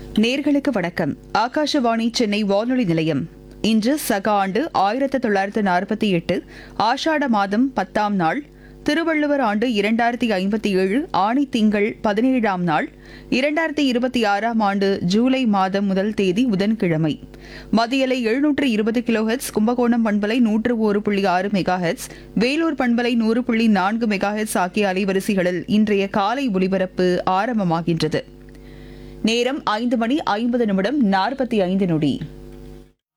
நேர்களுக்கு வணக்கம் ஆகாஷவாணி சென்னை வானொலி நிலையம் இன்று சக ஆண்டு ஆயிரத்து தொள்ளாயிரத்து நாற்பத்தி எட்டு ஆஷாட மாதம் பத்தாம் நாள் திருவள்ளுவர் ஆண்டு இரண்டாயிரத்தி ஐம்பத்தி ஏழு ஆணி திங்கள் பதினேழாம் நாள் இரண்டாயிரத்தி இருபத்தி ஆறாம் ஆண்டு ஜூலை மாதம் முதல் தேதி புதன்கிழமை மதியலை எழுநூற்று இருபது கிலோஹெட்ஸ் கும்பகோணம் பண்பலை நூற்று ஒரு புள்ளி ஆறு மெகாஹெட்ஸ் வேலூர் பண்பலை நூறு புள்ளி நான்கு மெகாஹெட்ஸ் ஆகிய அலைவரிசைகளில் இன்றைய காலை ஒலிபரப்பு ஆரம்பமாகின்றது நேரம் ஐந்து மணி ஐம்பது நிமிடம் நாற்பத்தி ஐந்து நொடி